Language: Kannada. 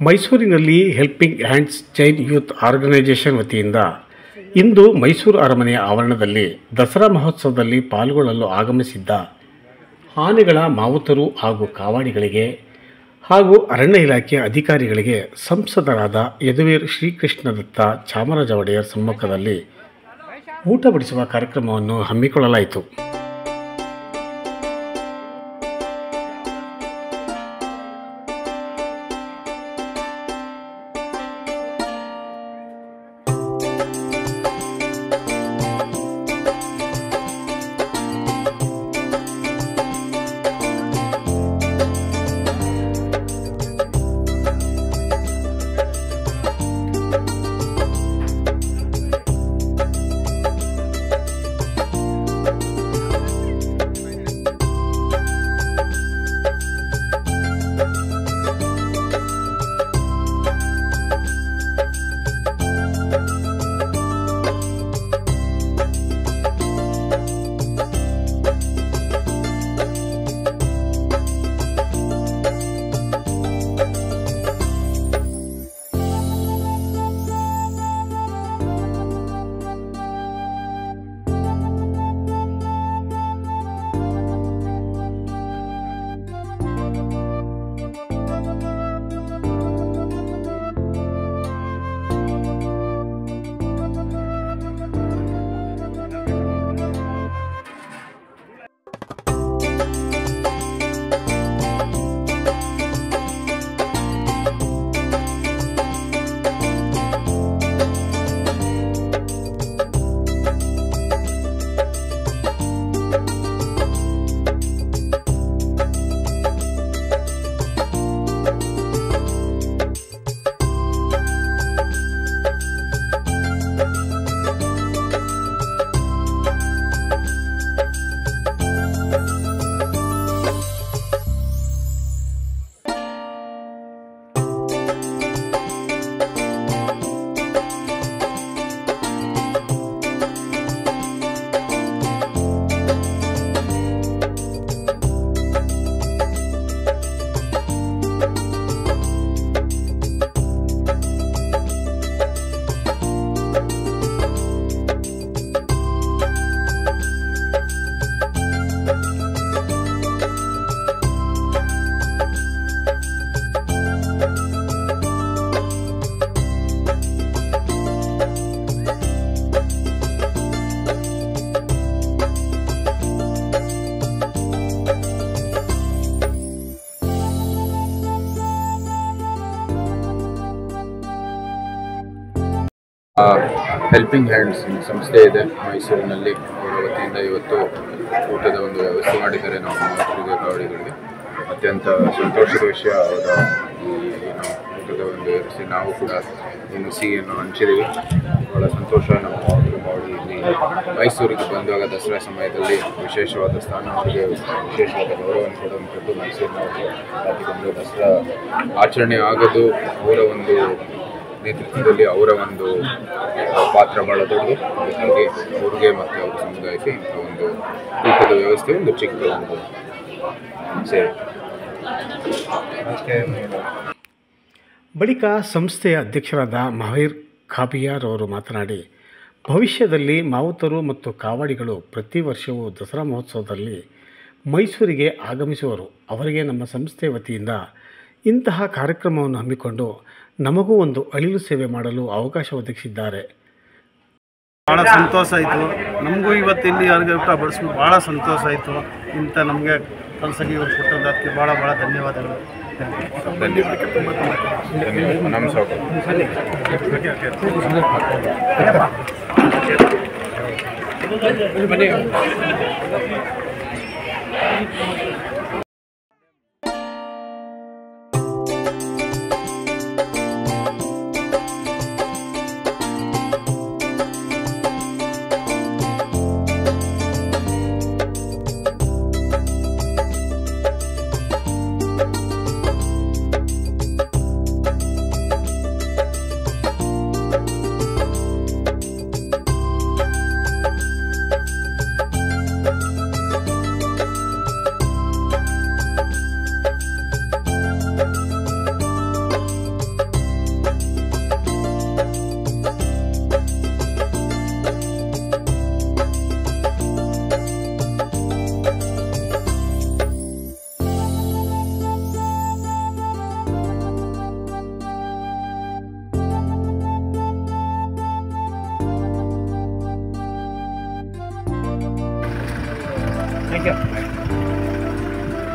ಮೈಸೂರಿನಲ್ಲಿ helping hands Jain youth organisation ವತಿಯಿಂದ ಇಂದು ಮೈಸೂರು ಅರಮನೆಯ ಆವರಣದಲ್ಲಿ ದಸರಾ ಮಹೋತ್ಸವದಲ್ಲಿ ಪಾಲ್ಗೊಳ್ಳಲು ಆಗಮಿಸಿದ್ದ ಆನೆಗಳ ಮಾವುತರು ಹಾಗೂ ಕಾವಾಡಿಗಳಿಗೆ ಹಾಗೂ ಅರಣ್ಯ ಇಲಾಖೆಯ ಅಧಿಕಾರಿಗಳಿಗೆ ಸಂಸದರಾದ ಯದುವೀರ್ ಶ್ರೀಕೃಷ್ಣದತ್ತ ಚಾಮರಾಜ ಒಡೆಯರ್ ಸಮ್ಮುಖದಲ್ಲಿ ಊಟ ಬಡಿಸುವ ಕಾರ್ಯಕ್ರಮವನ್ನು ಹಮ್ಮಿಕೊಳ್ಳಲಾಯಿತು ಹೆಲ್ಪಿಂಗ್ ಹ್ಯಾಂಡ್ಸ್ ಸಂಸ್ಥೆ ಇದೆ ಮೈಸೂರಿನಲ್ಲಿ ಅವರ ವತಿಯಿಂದ ಇವತ್ತು ಊಟದ ಒಂದು ವ್ಯವಸ್ಥೆ ಮಾಡಿದ್ದಾರೆ ನಮ್ಮ ಮೈಸೂರಿಗೆ ಕಾವಡಿಗಳಿಗೆ ಅತ್ಯಂತ ಸಂತೋಷದ ವಿಷಯ ಅವರ ಈ ಏನು ಊಟದ ಒಂದು ವ್ಯವಸ್ಥೆ ನಾವು ಕೂಡ ಏನು ಸಿಹಿಯನ್ನು ಹಂಚಿದ್ದೀವಿ ಬಹಳ ಸಂತೋಷ ನಮ್ಮ ಮಾವತರು ಮಾಡಿ ಇಲ್ಲಿ ಮೈಸೂರಿಗೆ ಬಂದಾಗ ದಸರಾ ಸಮಯದಲ್ಲಿ ವಿಶೇಷವಾದ ಸ್ಥಾನ ಅವರಿಗೆ ವಿಶೇಷವಾದ ಗೌರವವನ್ನು ಕೊಡುವಂಥದ್ದು ಮೈಸೂರಿನವರಿಗೆ ಒಂದು ದಸರಾ ಆಚರಣೆ ಆಗೋದು ಅವರ ಒಂದು ನೇತೃತ್ವದಲ್ಲಿ ಅವರ ಒಂದು ಪಾತ್ರ ಬಹಳ ದೊಡ್ಡದು ಅದಕ್ಕಾಗಿ ಅವ್ರಿಗೆ ಮತ್ತು ಅವರ ಸಮುದಾಯಕ್ಕೆ ಇಂಥ ಒಂದು ಊಟದ ವ್ಯವಸ್ಥೆ ಒಂದು ಚಿಕ್ಕ ಒಂದು ಸೇವೆ ಬಳಿಕ ಸಂಸ್ಥೆಯ ಅಧ್ಯಕ್ಷರಾದ ಮಹೀರ್ ಖಾಬಿಯಾರ್ ಅವರು ಮಾತನಾಡಿ ಭವಿಷ್ಯದಲ್ಲಿ ಮಾವುತರು ಮತ್ತು ಕಾವಾಡಿಗಳು ಪ್ರತಿ ವರ್ಷವೂ ದಸರಾ ಮಹೋತ್ಸವದಲ್ಲಿ ಮೈಸೂರಿಗೆ ಆಗಮಿಸುವರು ಅವರಿಗೆ ನಮ್ಮ ಸಂಸ್ಥೆ ವತಿಯಿಂದ ಇಂತಹ ಕಾರ್ಯಕ್ರಮವನ್ನು ಹಮ್ಮಿಕೊಂಡು ನಮಗೂ ಒಂದು ಅಳಿಲು ಸೇವೆ ಮಾಡಲು ಅವಕಾಶ ಒದಗಿಸಿದ್ದಾರೆ ಭಾಳ ಸಂತೋಷ ಆಯಿತು ನಮಗೂ ಇವತ್ತು ಇಲ್ಲಿ ಅವ್ರಿಗೆ ಊಟ ಬಡಿಸ್ಬಿಟ್ಟು ಭಾಳ ಸಂತೋಷ ಆಯಿತು ಇಂಥ ನಮಗೆ ಕಲ್ಸಗಿ ಇವ್ರು ಕೊಟ್ಟದ್ದಕ್ಕೆ ಭಾಳ ಭಾಳ ಧನ್ಯವಾದಗಳು ಧನ್ಯವಾದ ಧನ್ಯವಾದ ನಮ್ಮ ಸ್ವಾಗತ ಥ್ಯಾಂಕ್ ಯು